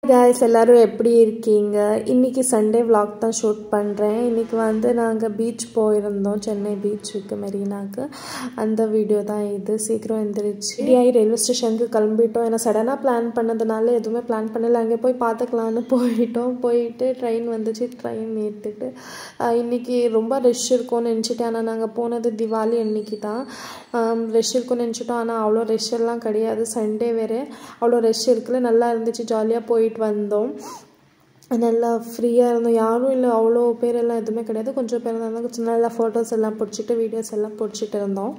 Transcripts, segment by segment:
guys எல்லாரும் எப்படி இருக்கீங்க இன்னைக்கு சண்டே vlog தான் ஷூட் பண்ணுறேன் இன்னைக்கு வந்து நாங்கள் பீச் போயிருந்தோம் சென்னை பீச்சுக்கு மெரினாக்கு அந்த வீடியோ தான் இது சீக்கிரம் எந்திரிச்சு ரெடியாகி ரயில்வே ஸ்டேஷனுக்கு கிளம்பிட்டோம் ஏன்னா சடனாக பிளான் பண்ணதுனால எதுவுமே பிளான் பண்ணல அங்கே போய் பார்த்துக்கலான்னு போயிட்டோம் போயிட்டு ட்ரெயின் வந்துச்சு ட்ரெயின் ஏற்றுட்டு இன்னைக்கு ரொம்ப ரஷ் இருக்கும்னு நினச்சிட்டேன் ஆனால் நாங்கள் போனது திவாலி அன்னைக்கு தான் ரஷ் இருக்கும்னு நினச்சிட்டோம் ஆனால் அவ்வளோ ரஷ் எல்லாம் கிடையாது சண்டே வேறு அவ்வளோ ரஷ் இருக்குல்ல நல்லா இருந்துச்சு ஜாலியாக போயிட்டு வந்தோம் நல்லா ஃப்ரீயாக இருந்தோம் யாரும் இல்லை அவ்வளோ பேர் எல்லாம் எதுவுமே கிடையாது கொஞ்சம் பேர் இருந்தாங்க நல்லா ஃபோட்டோஸ் எல்லாம் பிடிச்சிட்டு வீடியோஸ் எல்லாம் பிடிச்சிட்டு இருந்தோம்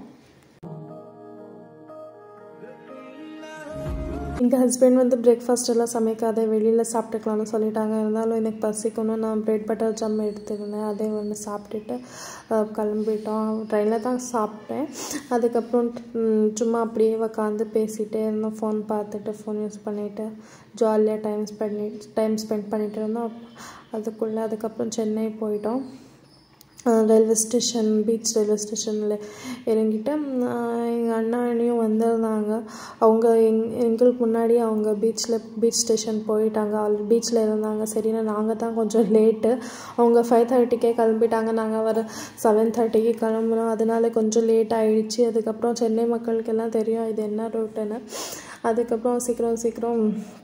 எங்கள் ஹஸ்பண்ட் வந்து பிரேக்ஃபாஸ்ட் எல்லாம் சமைக்காத வெளியில் சாப்பிட்டுக்கலாம்னு சொல்லிட்டாங்க இருந்தாலும் எனக்கு பசிக்கணும் நான் ப்ரெட் பட்டர் ஜம் எடுத்துருந்தேன் அதே வந்து சாப்பிட்டுட்டு கிளம்பிட்டோம் ட்ரெயினில் தான் சாப்பிட்டேன் அதுக்கப்புறம் சும்மா அப்படியே உக்காந்து பேசிகிட்டே இருந்தோம் ஃபோன் பார்த்துட்டு ஃபோன் யூஸ் பண்ணிவிட்டு ஜாலியாக டைம் ஸ்பெண்ட் டைம் ஸ்பெண்ட் பண்ணிகிட்டு இருந்தோம் அதுக்குள்ளே அதுக்கப்புறம் சென்னை போயிட்டோம் ரயில்வே ஸ்டேஷன் பீச் ரயில்வே ஸ்டேஷனில் இறங்கிட்டு எங்கள் அண்ணா அண்ணியும் வந்திருந்தாங்க அவங்க எங் எங்களுக்கு முன்னாடி அவங்க பீச்சில் பீச் ஸ்டேஷன் போயிட்டாங்க ஆல் பீச்சில் இருந்தாங்க சரினா நாங்கள் தான் கொஞ்சம் லேட்டு அவங்க ஃபைவ் தேர்ட்டிக்கே கிளம்பிட்டாங்க நாங்கள் வர செவன் தேர்ட்டிக்கு கிளம்புனோம் அதனால கொஞ்சம் லேட் ஆகிடுச்சு அதுக்கப்புறம் சென்னை மக்களுக்கெல்லாம் தெரியும் இது என்ன ரூட்டுன்னு அதுக்கப்புறம் சீக்கிரம் சீக்கிரம்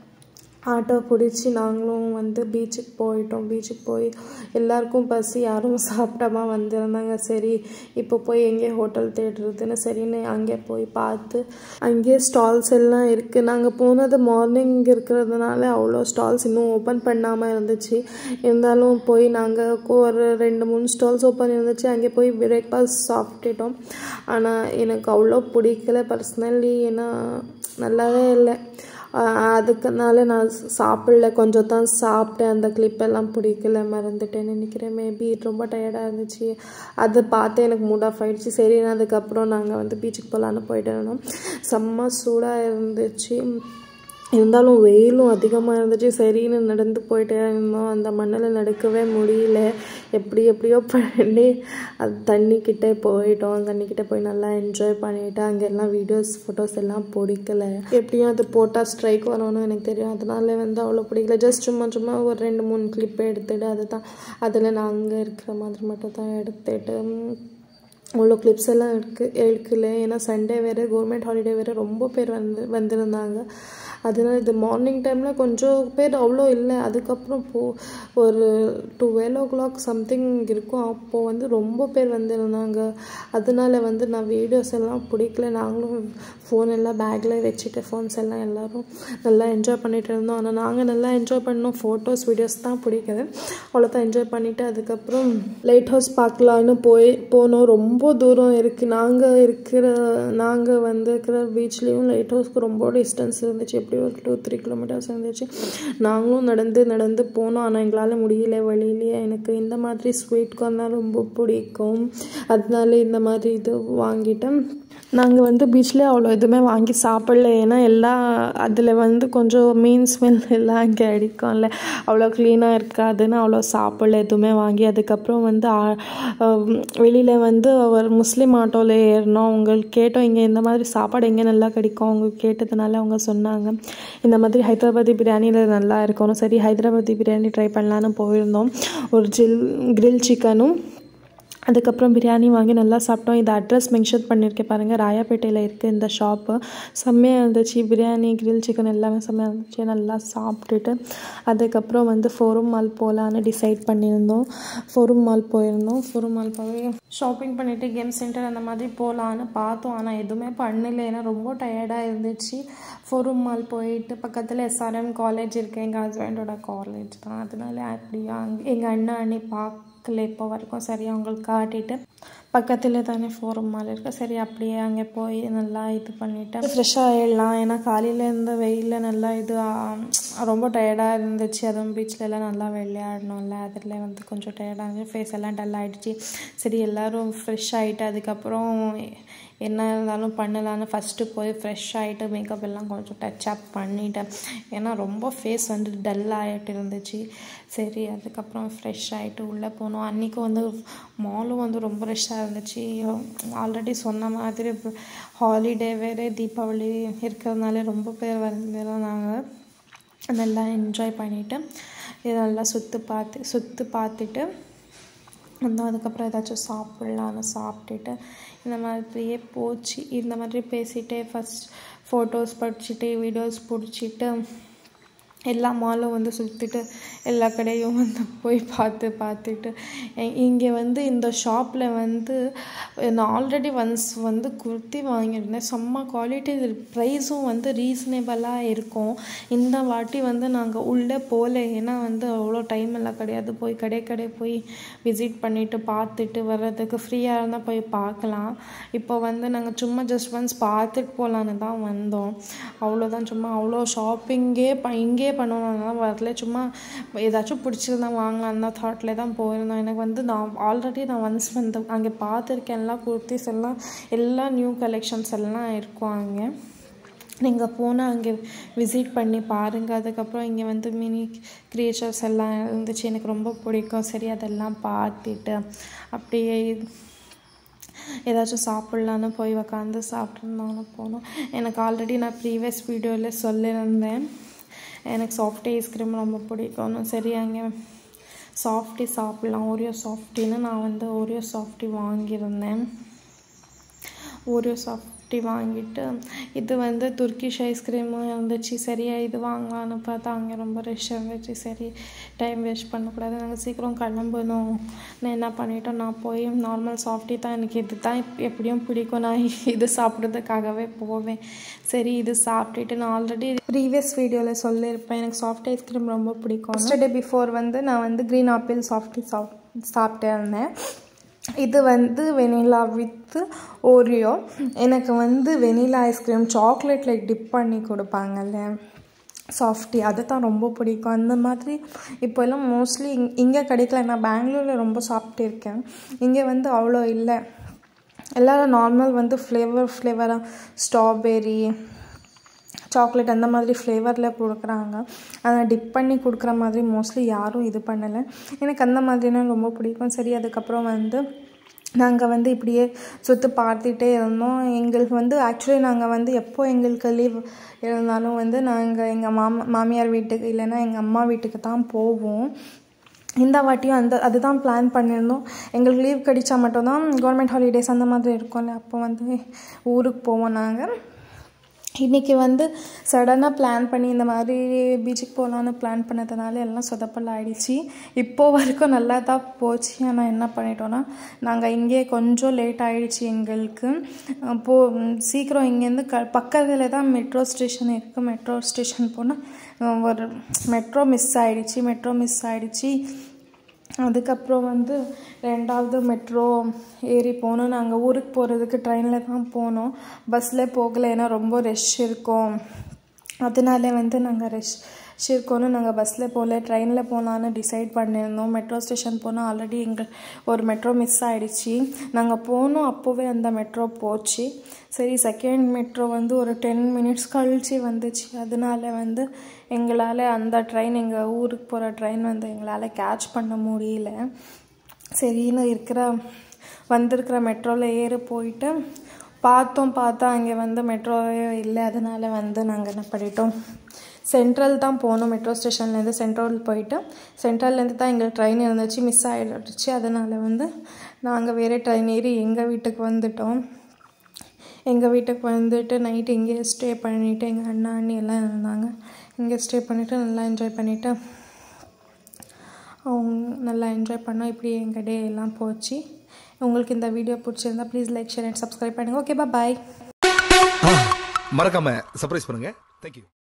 ஆட்டோ பிடிச்சி நாங்களும் வந்து பீச்சுக்கு போயிட்டோம் பீச்சுக்கு போய் எல்லாருக்கும் பசி யாரும் சாப்பிடாம வந்திருந்தாங்க சரி இப்போ போய் எங்கே ஹோட்டல் தேடுறதுன்னு சரின்னு அங்கே போய் பார்த்து அங்கேயே ஸ்டால்ஸ் எல்லாம் இருக்குது நாங்கள் போனது மார்னிங் இருக்கிறதுனால அவ்வளோ ஸ்டால்ஸ் இன்னும் ஓப்பன் பண்ணாமல் இருந்துச்சு இருந்தாலும் போய் நாங்கள் ஒரு ரெண்டு மூணு ஸ்டால்ஸ் ஓப்பன் இருந்துச்சு அங்கே போய் பிரேக்ஃபாஸ்ட் சாப்பிட்டுட்டோம் ஆனால் எனக்கு அவ்வளோ பிடிக்கல பர்சனலி ஏன்னா நல்லாவே இல்லை அதுக்குனால நான் சாப்பிடல கொஞ்சம் தான் சாப்பிட்டேன் அந்த கிளிப்பெல்லாம் பிடிக்கல மறந்துட்டேன்னு நினைக்கிறேன் மேபி ரொம்ப டயர்டாக இருந்துச்சு அதை பார்த்து எனக்கு மூட் ஆஃப் ஆகிடுச்சு சரி அதுக்கப்புறம் நாங்கள் வந்து பீச்சுக்கு போகலான்னு போயிட்டு இருந்தோம் செம்ம சூடாக இருந்துச்சு இருந்தாலும் வெயிலும் அதிகமாக இருந்துச்சு சரின்னு நடந்து போயிட்டே இருந்தோம் அந்த மண்ணில் நடக்கவே முடியல எப்படி எப்படியோ பண்ணி அது தண்ணிக்கிட்டே போயிட்டோம் தண்ணிக்கிட்டே போய் நல்லா என்ஜாய் பண்ணிவிட்டு அங்கெல்லாம் வீடியோஸ் ஃபோட்டோஸ் எல்லாம் பிடிக்கல எப்படியும் அது போட்டால் ஸ்ட்ரைக் வரணும்னு எனக்கு தெரியும் அதனால வந்து அவ்வளோ பிடிக்கல ஜஸ்ட் சும்மா சும்மா ஒரு ரெண்டு மூணு கிளிப் எடுத்துகிட்டு அதுதான் அதில் நான் அங்கே இருக்கிற மாதிரி மட்டும் தான் எடுத்துகிட்டு அவ்வளோ கிளிப்ஸ் எல்லாம் எடுக்கு எடுக்கல ஏன்னா சண்டே வேறு கவர்மெண்ட் ஹாலிடே வேறு ரொம்ப பேர் வந்து வந்திருந்தாங்க அதனால் இது மார்னிங் டைமில் கொஞ்சம் பேர் அவ்வளோ இல்லை அதுக்கப்புறம் போ ஒரு டுவெல் ஓ கிளாக் சம்திங் இருக்கும் அப்போது வந்து ரொம்ப பேர் வந்திருந்தாங்க அதனால வந்து நான் வீடியோஸ் எல்லாம் பிடிக்கல நாங்களும் ஃபோன் எல்லாம் பேக்கில் வச்சுட்டு ஃபோன்ஸ் எல்லாம் எல்லோரும் நல்லா என்ஜாய் பண்ணிகிட்டு இருந்தோம் ஆனால் நாங்கள் நல்லா என்ஜாய் பண்ணோம் ஃபோட்டோஸ் வீடியோஸ் தான் பிடிக்குது அவ்வளோதான் என்ஜாய் பண்ணிவிட்டு அதுக்கப்புறம் லைட் ஹவுஸ் பார்க்கலான்னு போய் போனோம் ரொம்ப தூரம் இருக்குது நாங்கள் இருக்கிற நாங்கள் வந்து இருக்கிற பீச்லேயும் லைட் ஹவுஸ்க்கு ரொம்ப டிஸ்டன்ஸ் இருந்துச்சு எப்படி ஒரு டூ த்ரீ கிலோமீட்டர்ஸ் இருந்துச்சு நாங்களும் நடந்து நடந்து போனோம் ஆனால் எங்களால் முடியல வழியிலேயே எனக்கு இந்த மாதிரி ஸ்வீட் கார்ன்லாம் ரொம்ப பிடிக்கும் அதனால இந்த மாதிரி இது வாங்கிட்டேன் நாங்கள் வந்து பீச்சில் அவ்வளோ எதுவுமே வாங்கி சாப்பிடல ஏன்னா எல்லாம் அதில் வந்து கொஞ்சம் மீன் ஸ்மெல் எல்லாம் இங்கே அடிக்கும்ல அவ்வளோ க்ளீனாக இருக்காதுன்னு அவ்வளோ சாப்பிடல எதுவுமே வாங்கி அதுக்கப்புறம் வந்து வெளியில் வந்து ஒரு முஸ்லீம் ஆட்டோவில் ஏறினோம் உங்களுக்கு கேட்டோம் இங்கே இந்த மாதிரி சாப்பாடு எங்கே நல்லா கிடைக்கும் அவங்க கேட்டதுனால அவங்க சொன்னாங்க இந்த மாதிரி ஹைதராபாதி பிரியாணியில் நல்லா இருக்கணும் சரி ஹைதராபாதி பிரியாணி ட்ரை பண்ணலான்னு போயிருந்தோம் ஒரு ஜில் கிரில் சிக்கனும் அதுக்கப்புறம் பிரியாணி வாங்கி நல்லா சாப்பிட்டோம் இது அட்ரஸ் மென்ஷன் பண்ணியிருக்கேன் பாருங்கள் ராயாப்பேட்டையில் இருக்குது இந்த ஷாப்பு செம்மையாக இருந்துச்சு பிரியாணி கிரில் சிக்கன் எல்லாமே செம்மையாக இருந்துச்சு நல்லா சாப்பிட்டுட்டு அதுக்கப்புறம் வந்து ஃபோரும் மால் போகலான்னு டிசைட் பண்ணியிருந்தோம் ஃபோரும் மால் போயிருந்தோம் ஃபோரும் மால் போய் ஷாப்பிங் பண்ணிவிட்டு கேம் சென்டர் அந்த மாதிரி போகலான்னு பார்த்தோம் ஆனால் எதுவுமே பண்ணல ஏன்னா ரொம்ப டயர்டாக இருந்துச்சு ஃபோரும் மால் போயிட்டு பக்கத்தில் எஸ்ஆர்எம் காலேஜ் இருக்குது எங்கள் ஹஸ்பண்டோட காலேஜ் தான் அதனால அப்படியா எங்கள் அண்ணா அண்ணி பார்க்க பார்க்கல இப்போ வரைக்கும் சரி அவங்களுக்கு காட்டிட்டு பக்கத்தில் தானே ஃபோரம் மால் இருக்கு சரி அப்படியே அங்கே போய் நல்லா இது பண்ணிவிட்டு ஃப்ரெஷ்ஷாக ஆகிடலாம் ஏன்னா காலையில் இருந்த வெயிலில் நல்லா இது ரொம்ப டயர்டாக இருந்துச்சு அதுவும் பீச்சில் எல்லாம் நல்லா விளையாடணும்ல அதில் வந்து கொஞ்சம் டயர்டாக இருந்துச்சு ஃபேஸ் எல்லாம் டல் ஆகிடுச்சு சரி எல்லோரும் ஃப்ரெஷ் ஆகிட்டு அதுக்கப்புறம் என்ன இருந்தாலும் பண்ணலான்னு ஃபஸ்ட்டு போய் ஃப்ரெஷ் ஆகிட்டு மேக்கப் எல்லாம் கொஞ்சம் டச் அப் பண்ணிட்டேன் ஏன்னா ரொம்ப ஃபேஸ் வந்து டல் ஆகிட்டு இருந்துச்சு சரி அதுக்கப்புறம் ஃப்ரெஷ் ஆகிட்டு உள்ளே போனோம் அன்றைக்கும் வந்து மாலும் வந்து ரொம்ப ரஷ்ஷாக இருந்துச்சு ஆல்ரெடி சொன்ன மாதிரி ஹாலிடே வேறு தீபாவளி இருக்கிறதுனால ரொம்ப பேர் வந்துருந்தாங்க நல்லா என்ஜாய் பண்ணிவிட்டு இதெல்லாம் சுற்றி பார்த்து சுற்றி பார்த்துட்டு வந்தோம் அதுக்கப்புறம் ஏதாச்சும் சாப்பிட்லான்னு சாப்பிட்டுட்டு இந்த மாதிரியே போச்சு இந்த மாதிரி பேசிகிட்டே ஃபஸ்ட் ஃபோட்டோஸ் படிச்சுட்டு வீடியோஸ் பிடிச்சிட்டு எல்லா மாலும் வந்து சுற்றிட்டு எல்லா கடையும் வந்து போய் பார்த்து பார்த்துட்டு இங்கே வந்து இந்த ஷாப்பில் வந்து நான் ஆல்ரெடி ஒன்ஸ் வந்து குர்த்தி வாங்கியிருந்தேன் செம்ம குவாலிட்டி ப்ரைஸும் வந்து ரீசனபிளாக இருக்கும் இந்த வாட்டி வந்து நாங்கள் உள்ளே போகல ஏன்னா வந்து அவ்வளோ டைம் எல்லாம் கிடையாது போய் கடை கடை போய் விசிட் பண்ணிவிட்டு பார்த்துட்டு வர்றதுக்கு ஃப்ரீயாக இருந்தால் போய் பார்க்கலாம் இப்போ வந்து நாங்கள் சும்மா ஜஸ்ட் ஒன்ஸ் பார்த்துட்டு போகலான்னு தான் வந்தோம் அவ்வளோதான் சும்மா அவ்வளோ ஷாப்பிங்கே ப இங்கே பண்ணணும்லாம் வரல சும்மா ஏதாச்சும் பிடிச்சிருந்தா வாங்கலாம் தான் தாட்டில் தான் போயிருந்தோம் எனக்கு வந்து நான் ஆல்ரெடி நான் ஒன்ஸ் வந்து அங்கே பார்த்துருக்கேன் எல்லாம் குர்த்திஸ் எல்லாம் எல்லா நியூ கலெக்ஷன்ஸ் எல்லாம் இருக்கும் அங்கே நீங்கள் போனால் அங்கே விசிட் பண்ணி பாருங்கள் அதுக்கப்புறம் இங்கே வந்து மினி க்ரியேச்சர்ஸ் எல்லாம் இருந்துச்சு எனக்கு ரொம்ப பிடிக்கும் சரி அதெல்லாம் பார்த்துட்டு அப்படியே ஏதாச்சும் சாப்பிட்லான்னு போய் உக்காந்து சாப்பிட்ருந்தான்னு போனோம் எனக்கு ஆல்ரெடி நான் ப்ரீவியஸ் வீடியோவில் சொல்லியிருந்தேன் எனக்கு சாஃப்ட் ஐஸ்கிரீம் ரொம்ப பிடிக்கும்னு சரி அங்கே சாஃப்டி சாப்பிட்லாம் ஓரியோ சாஃப்டின்னு நான் வந்து ஓரியோ சாஃப்டி வாங்கியிருந்தேன் ஓரியோ சாஃப்டி வாங்கிட்டு இது வந்து துர்க்கிஷ் ஐஸ்கிரீமும் இருந்துச்சு சரியா இது வாங்கலான்னு பார்த்தா அங்கே ரொம்ப ரஷ் இருந்துச்சு சரி டைம் வேஸ்ட் பண்ணக்கூடாது நாங்கள் சீக்கிரம் கிளம்பணும் நான் என்ன பண்ணிட்டோம் நான் போய் நார்மல் சாஃப்டி தான் எனக்கு இது தான் எப்படியும் பிடிக்கும் நான் இது சாப்பிட்றதுக்காகவே போவேன் சரி இது சாப்பிட்டுட்டு நான் ஆல்ரெடி ப்ரீவியஸ் வீடியோவில் சொல்லியிருப்பேன் எனக்கு சாஃப்ட் ஐஸ்கிரீம் ரொம்ப பிடிக்கும் ஃபஸ்ட் டே பிஃபோர் வந்து நான் வந்து க்ரீன் ஆப்பிள் சாஃப்டி சாப் சாப்பிட்டே இருந்தேன் இது வந்து வெனிலா வித்து ஓரியோ எனக்கு வந்து வெனிலா ஐஸ்கிரீம் சாக்லேட்டில் டிப் பண்ணி கொடுப்பாங்கல்ல சாஃப்டி அது தான் ரொம்ப பிடிக்கும் அந்த மாதிரி இப்போல்லாம் மோஸ்ட்லி இங் இங்கே கிடைக்கல நான் பெங்களூரில் ரொம்ப சாப்பிட்டுருக்கேன் இங்கே வந்து அவ்வளோ இல்லை எல்லோரும் நார்மல் வந்து ஃப்ளேவர் ஃப்ளேவராக ஸ்ட்ராபெரி சாக்லேட் அந்த மாதிரி ஃப்ளேவரில் கொடுக்குறாங்க அதை டிப் பண்ணி கொடுக்குற மாதிரி மோஸ்ட்லி யாரும் இது பண்ணலை எனக்கு அந்த மாதிரினா ரொம்ப பிடிக்கும் சரி அதுக்கப்புறம் வந்து நாங்கள் வந்து இப்படியே சுற்றி பார்த்துட்டே இருந்தோம் எங்களுக்கு வந்து ஆக்சுவலி நாங்கள் வந்து எப்போ எங்களுக்கு லீவ் இருந்தாலும் வந்து நாங்கள் எங்கள் மாமா மாமியார் வீட்டுக்கு இல்லைன்னா எங்கள் அம்மா வீட்டுக்கு தான் போவோம் இந்த வாட்டியும் அந்த அதுதான் பிளான் பண்ணியிருந்தோம் எங்களுக்கு லீவ் கிடைச்சா மட்டும்தான் கவர்மெண்ட் ஹாலிடேஸ் அந்த மாதிரி இருக்கும்ல அப்போ வந்து ஊருக்கு போவோம் நாங்கள் இன்றைக்கி வந்து சடனாக பிளான் பண்ணி இந்த மாதிரி பீச்சுக்கு போகலான்னு பிளான் பண்ணதுனால எல்லாம் சொதப்பல் ஆகிடுச்சு இப்போது வரைக்கும் நல்லா தான் போச்சு ஆனால் என்ன பண்ணிட்டோன்னா நாங்கள் இங்கே கொஞ்சம் லேட் ஆகிடுச்சு எங்களுக்கு அப்போது சீக்கிரம் இங்கேருந்து க பக்கத்தில் தான் மெட்ரோ ஸ்டேஷன் இருக்குது மெட்ரோ ஸ்டேஷன் போனால் ஒரு மெட்ரோ மிஸ் ஆகிடுச்சு மெட்ரோ மிஸ் ஆகிடுச்சு அதுக்கப்புறம் வந்து ரெண்டாவது மெட்ரோ ஏறி போனோம் நாங்கள் ஊருக்கு போகிறதுக்கு ட்ரெயினில் தான் போனோம் பஸ்ஸில் போகலை ஏன்னா ரொம்ப ரஷ் இருக்கும் அதனால வந்து நாங்கள் ரஷ் இருக்கோன்னு நாங்கள் பஸ்ஸில் போகல ட்ரெயினில் போகலான்னு டிசைட் பண்ணியிருந்தோம் மெட்ரோ ஸ்டேஷன் போனால் ஆல்ரெடி எங்கள் ஒரு மெட்ரோ மிஸ் ஆகிடுச்சி நாங்கள் போனோம் அப்போவே அந்த மெட்ரோ போச்சு சரி செகண்ட் மெட்ரோ வந்து ஒரு டென் மினிட்ஸ் கழிச்சு வந்துச்சு அதனால வந்து எங்களால் அந்த ட்ரெயின் எங்கள் ஊருக்கு போகிற ட்ரெயின் வந்து எங்களால் கேட்ச் பண்ண முடியல சரின்னு இருக்கிற வந்திருக்கிற மெட்ரோவில் ஏறி போயிட்டு பார்த்தோம் பார்த்தா அங்கே வந்து மெட்ரோவே இல்லை அதனால் வந்து நாங்கள் என்ன பண்ணிட்டோம் சென்ட்ரல் தான் போனோம் மெட்ரோ ஸ்டேஷன்லேருந்து சென்ட்ரல் போயிட்டு சென்ட்ரல்லேருந்து தான் எங்களுக்கு ட்ரெயின் இருந்துச்சு மிஸ் ஆகிடுச்சு அதனால் வந்து நாங்கள் வேறு ட்ரெயின் ஏறி எங்கள் வீட்டுக்கு வந்துட்டோம் எங்கள் வீட்டுக்கு வந்துட்டு நைட்டு இங்கேயே ஸ்டே பண்ணிவிட்டு எங்கள் அண்ணா அண்ணி எல்லாம் இருந்தாங்க இங்கே ஸ்டே பண்ணிவிட்டு நல்லா என்ஜாய் பண்ணிவிட்டு அவங்க நல்லா என்ஜாய் பண்ணோம் இப்படி எங்கள் டே எல்லாம் போச்சு உங்களுக்கு இந்த வீடியோ பிடிச்சிருந்தா please like share and subscribe பண்ணுங்கள் ஓகே பாய் மறக்காம சர்ப்ரைஸ் பண்ணுங்க தேங்க்யூ